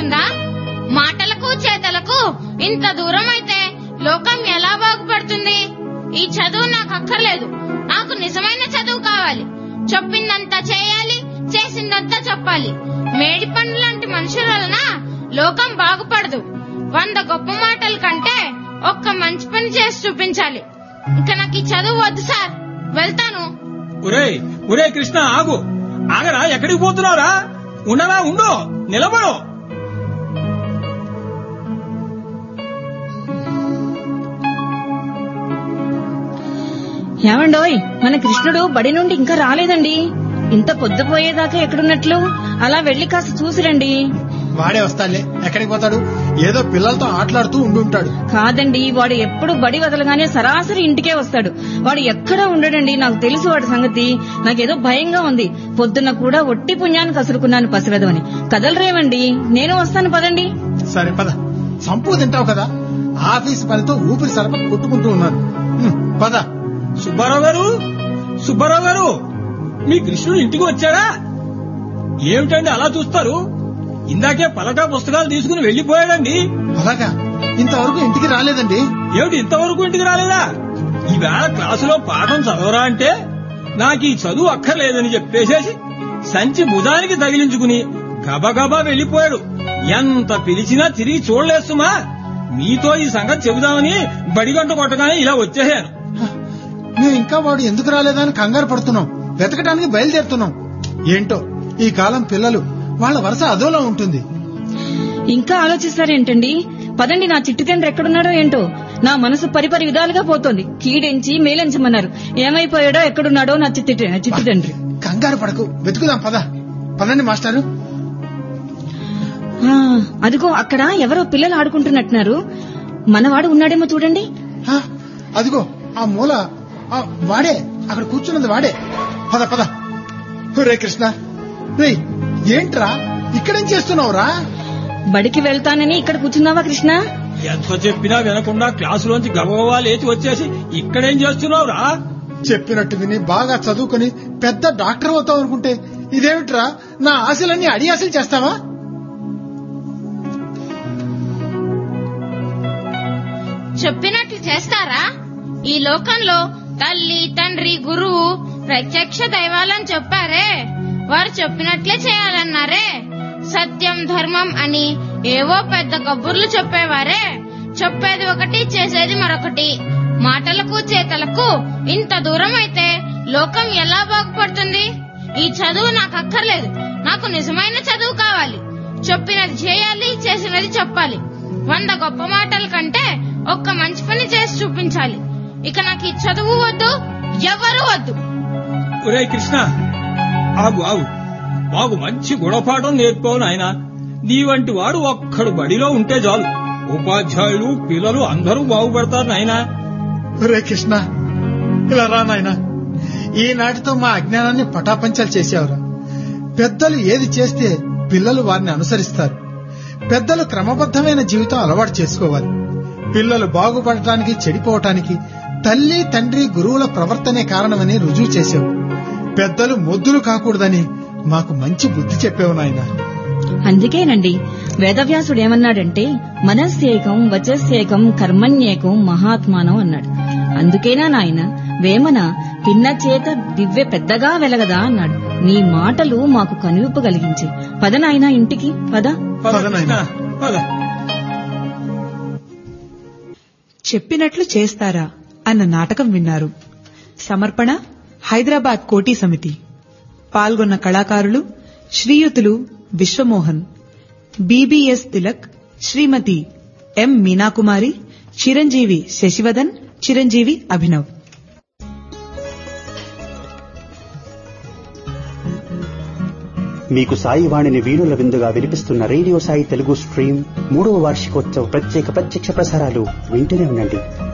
బాగుపడుతుందా మాటలకు చేతలకు ఇంత దూరం అయితే లోకం ఎలా బాగుపడుతుంది ఈ చదువు నాకు అక్కర్లేదు నాకు నిజమైన చదువు కావాలి చెప్పిందంతా చేయాలి చేసిందంతా చెప్పాలి మేడి పండు లాంటి మనుషుల వలన లోకం బాగుపడదు వంద గొప్ప మాటల కంటే ఒక్క మంచి పని చేసి చూపించాలి ఇక నాకు ఈ చదువు వద్దు సార్ వెళ్తాను ఒరే ఒరే కృష్ణ ఆగు ఆగరా ఎక్కడికి పోతున్నావురా ఉండరా ఉండు నిలబడు ఏమండోయ్ మన కృష్ణుడు బడి నుండి ఇంకా రాలేదండి ఇంత పొద్దుపోయేదాకా ఎక్కడున్నట్లు అలా వెళ్లి కాస్త చూసిరండి వాడే వస్తాడులే ఎక్కడికి పోతాడు ఏదో పిల్లలతో ఆటలాడుతూ ఉండుంటాడు కాదండి వాడు ఎప్పుడు బడి వదలగానే సరాసరి ఇంటికే వస్తాడు వాడు ఎక్కడా ఉండడండి నాకు తెలుసు వాడి సంగతి నాకేదో భయంగా ఉంది పొద్దున్న కూడా ఒట్టి పుణ్యాన్ని కసురుకున్నాను పసివెదవని కదలరేమండి నేను వస్తాను పదండి సరే పద సంపు తింటావు కదా ఆఫీస్ పనితో ఊపిరి సరప కొట్టుకుంటూ ఉన్నాను హ్మ్, పద సుబ్బారావు గారు సుబ్బారావు గారు మీ కృష్ణుడు ఇంటికి వచ్చాడా ఏమిటండి అలా చూస్తారు ఇందాకే పలకా పుస్తకాలు తీసుకుని వెళ్లిపోయాడండి అలాగా ఇంతవరకు ఇంటికి రాలేదండి ఏమిటి ఇంతవరకు ఇంటికి రాలేదా ఈవేళ క్లాసులో పాఠం చదవరా అంటే నాకు ఈ చదువు అక్కర్లేదని చెప్పేసేసి సంచి భుజానికి తగిలించుకుని గబగబా వెళ్లిపోయాడు ఎంత పిలిచినా తిరిగి చూడలేస్తుమా మీతో ఈ సంగతి చెబుదామని బడిగంట కొట్టగానే ఇలా వచ్చేసాను మేము ఇంకా వాడు ఎందుకు రాలేదని కంగారు పడుతున్నాం వెతకడానికి బయలుదేరుతున్నాం ఏంటో ఈ కాలం పిల్లలు వాళ్ళ వరుస అదోలా ఉంటుంది ఇంకా ఆలోచిస్తారేంటండి పదండి నా చిట్టి తండ్రి ఎక్కడున్నాడో ఏంటో నా మనసు పరిపరి విధాలుగా పోతోంది కీడెంచి మేలెంచమన్నారు ఏమైపోయాడో ఎక్కడున్నాడో నా చిట్టి చిట్టి తండ్రి కంగారు పడకు వెతుకుదాం పద పదండి మాస్టారు ఆ, అదిగో అక్కడ ఎవరో పిల్లలు ఆడుకుంటున్నట్టున్నారు మనవాడు ఉన్నాడేమో చూడండి ఆ, అదిగో ఆ మూల ఆ, వాడే అక్కడ కూర్చున్నది వాడే పద పద రే కృష్ణ రే ఏంట్రా ఇక్కడేం చేస్తున్నావురా బడికి వెళ్తానని ఇక్కడ కూర్చున్నావా కృష్ణ ఎంత చెప్పినా వినకుండా క్లాసులోంచి గబగబా లేచి వచ్చేసి ఇక్కడేం చేస్తున్నావురా చెప్పినట్టు విని బాగా చదువుకుని పెద్ద డాక్టర్ అవుతావు అనుకుంటే ఇదేమిట్రా నా ఆశలన్నీ అడియాసలు చేస్తావా చెప్పినట్లు చేస్తారా ఈ లోకంలో తల్లి తండ్రి గురువు ప్రత్యక్ష దైవాలని చెప్పారే వారు చెప్పినట్లే చేయాలన్నారే సత్యం ధర్మం అని ఏవో పెద్ద కబుర్లు చెప్పేవారే చెప్పేది ఒకటి చేసేది మరొకటి మాటలకు చేతలకు ఇంత దూరం అయితే లోకం ఎలా బాగుపడుతుంది ఈ చదువు నాకు అక్కర్లేదు నాకు నిజమైన చదువు కావాలి చెప్పినది చేయాలి చేసినది చెప్పాలి వంద గొప్ప మాటల కంటే ఒక్క మంచి పని చేసి చూపించాలి ఇక నాకు ఈ చదువు వద్దు ఎవరు వద్దు ఒరే కృష్ణ ఆగు ఆగు మాకు మంచి గుణపాఠం నేర్పావు నాయన నీ వంటి వాడు ఒక్కడు బడిలో ఉంటే చాలు ఉపాధ్యాయులు పిల్లలు అందరూ బాగుపడతారు నాయనా రే కృష్ణ ఇలా రా నాయనా ఈనాటితో మా అజ్ఞానాన్ని పటాపంచలు చేసేవరా పెద్దలు ఏది చేస్తే పిల్లలు వారిని అనుసరిస్తారు పెద్దలు క్రమబద్ధమైన జీవితం అలవాటు చేసుకోవాలి పిల్లలు బాగుపడటానికి చెడిపోవటానికి తల్లి తండ్రి గురువుల ప్రవర్తనే కారణమని రుజువు చేసావు పెద్దలు మొద్దులు కాకూడదని మాకు మంచి బుద్ధి చెప్పావు నాయనా అందుకేనండి వేదవ్యాసుడు ఏమన్నాడంటే మనస్సేకం వచస్సేకం కర్మణ్యేకం మహాత్మానం అన్నాడు అందుకేనా నాయన వేమన పిన్న చేత దివ్య పెద్దగా వెలగదా అన్నాడు నీ మాటలు మాకు కనువిప్పు కలిగించే పద నాయనా ఇంటికి పద పద పద నాయనా. కృష్ణ, పద చెప్పినట్లు చేస్తారా అన్న నాటకం విన్నారు సమర్పణ హైదరాబాద్ కోటి సమితి పాల్గొన్న కళాకారులు శ్రీయుతులు విశ్వమోహన్ బీబీఎస్ తిలక్ శ్రీమతి ఎం మీనాకుమారి చిరంజీవి శశివదన్ చిరంజీవి అభినవ్ మీకు సాయి వాణిని వీణుల విందుగా వినిపిస్తున్న రేడియో సాయి తెలుగు స్ట్రీమ్ మూడవ వార్షికోత్సవ ప్రత్యేక ప్రత్యక్ష ప్రసారాలు వింటూనే ఉండండి